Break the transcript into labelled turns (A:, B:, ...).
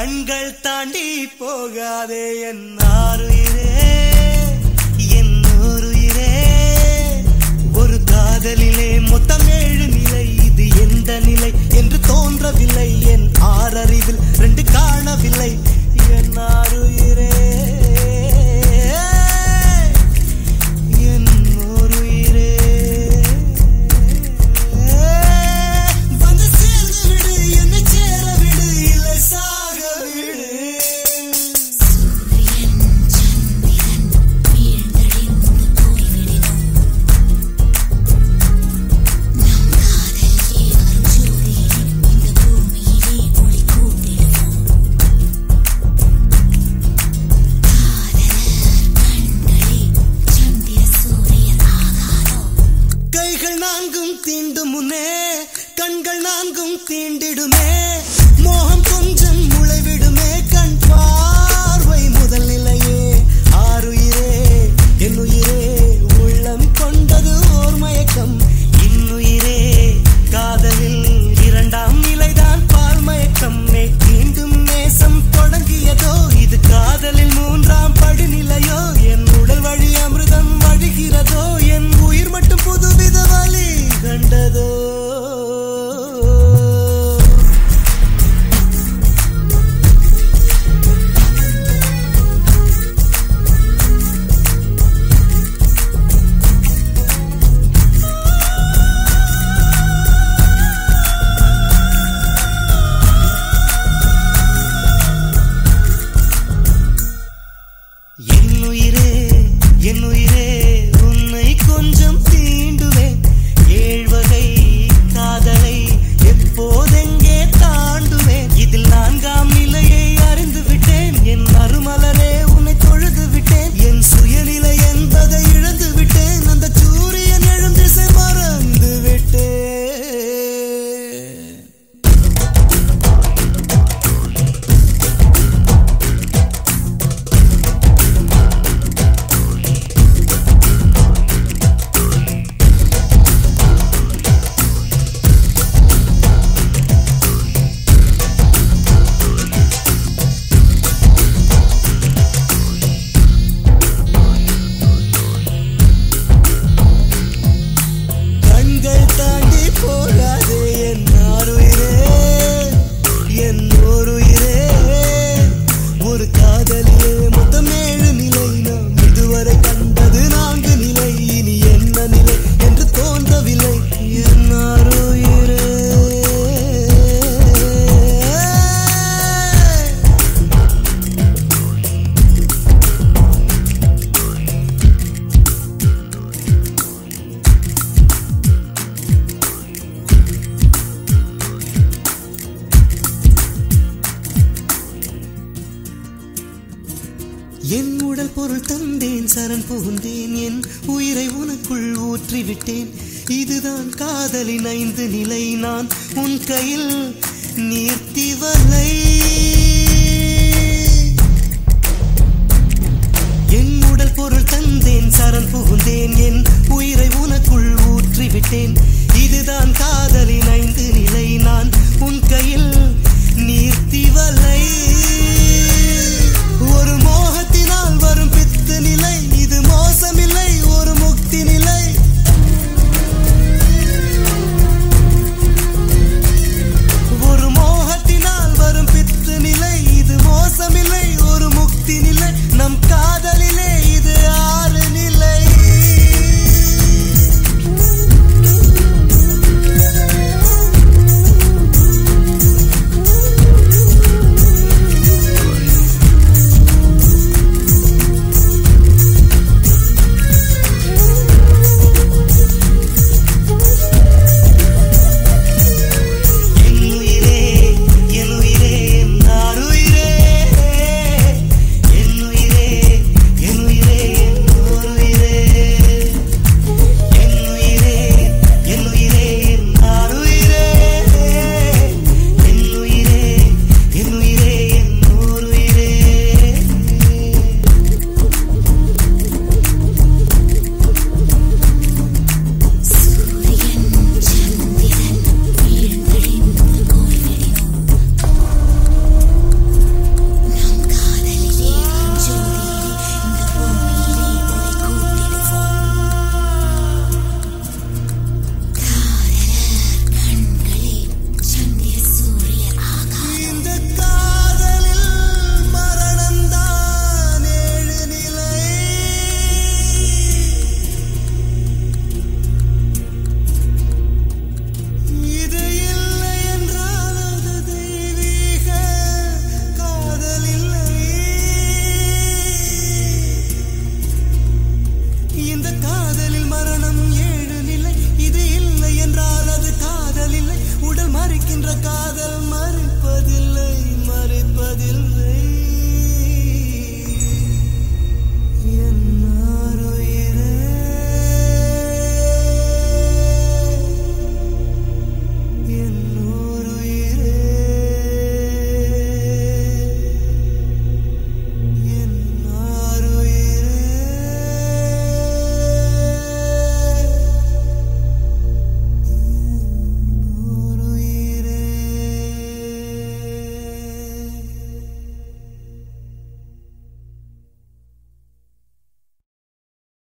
A: கண்கள் தாண்டி போகாதே என் ஆறுயிரே என் ஓருயிரே ஒரு காதலிலே மொத்தம் ஏழு நிலை இது எந்த நிலை என்று தோன்றவில்லை என் ஆறறிவில் ரெண்டு காணவில்லை என் ஆறுயிரே என் ஓருயிரே வந்து சேர்ந்து விடு என்னை சேர விடு இல்லை சாக விடு
B: சூரியன் சந்திரன் வீழ்ந்தடிந்து போய்விடினும் நம் காதலிலே வரும் ஜோதியிலே இந்த பூமியிலே ஒளி கூட்டிடுவோம் காதலர் கண்களே சந்திர சூரியன் ஆகாதோ
A: கைகள் நான்கும் தீண்டும் முன்னே கண்கள் நான்கும் தீண்டிடுமே மோகம் கொஞ்சம் முளைவிடுமே கண் பார்வை முதல் நிலையே ஆறுயிரே என்னுயிரே உள்ளம் கொண்டது ஓர் மயக்கம் இன்னுயிரே காதலில் இரண்டாம் நிலைதான் பால் மயக்கம் மே தீண்டும் நேசம் தொடங்கியதோ இது காதலில் மூன்றாம் படிநிலையோ என் உடல் வழி அமிர்தம் வழிகிறதோ என் உயிர் மட்டும் புதுவித வழி கண்டதோ என்னுயிரே என்னுயிரே உன்னை கொஞ்சம் தீண்டுவேன் ஏழ்வகை காதலை எப்போதெங்கே தாண்டுவேன் இதில் நான்காம் நிலையை அறிந்து விட்டேன் என் மறுமலரே உன்னை தொழுது விட்டேன் என் சுயநிலை என்பதை இழந்து விட்டேன் அந்த சூரியன் எழும் திசை மறந்து விட்டேன் கண்கள் தாண்டி போகாதே என் ஆறுயிரே என் ஓருயிரே ஒரு காதலிலே மொத்தம் ஏழு நிலை நாம் இதுவரை கண்டது நான்கு நிலை இனி என்ன நிலை என்று தோன்றவில்லை என் ஆறுயிரே என் உடல் பொருள் தந்தேன் சரண் புகுந்தேன் என் உயிரை உனக்குள் ஊற்றிவிட்டேன் இதுதான் காதலின் ஐந்து நிலை நான் உன் கையில் நீர்த்தி வலை என் உடல் பொருள் தந்தேன் சரண் புகுந்தேன் என் உயிரை உனக்குள் ஊற்றிவிட்டேன் இதுதான் காதலின் ஐந்து நிலை நான் உன் கையில் நீர்த்தி வலை ஒரு மோகத்தினால் வரும் பித்து நிலை இது மோசமில்லை ஒரு முக்தி நிலை ஒரு மோகத்தினால் வரும் பித்து நிலை இது மோசமில்லை ஒரு முக்தி நிலை நம் காதலிலே இது ஆறு நிலை மயக்கின்ற காதல் மறைப்பதில்லை மறைப்பதில்லை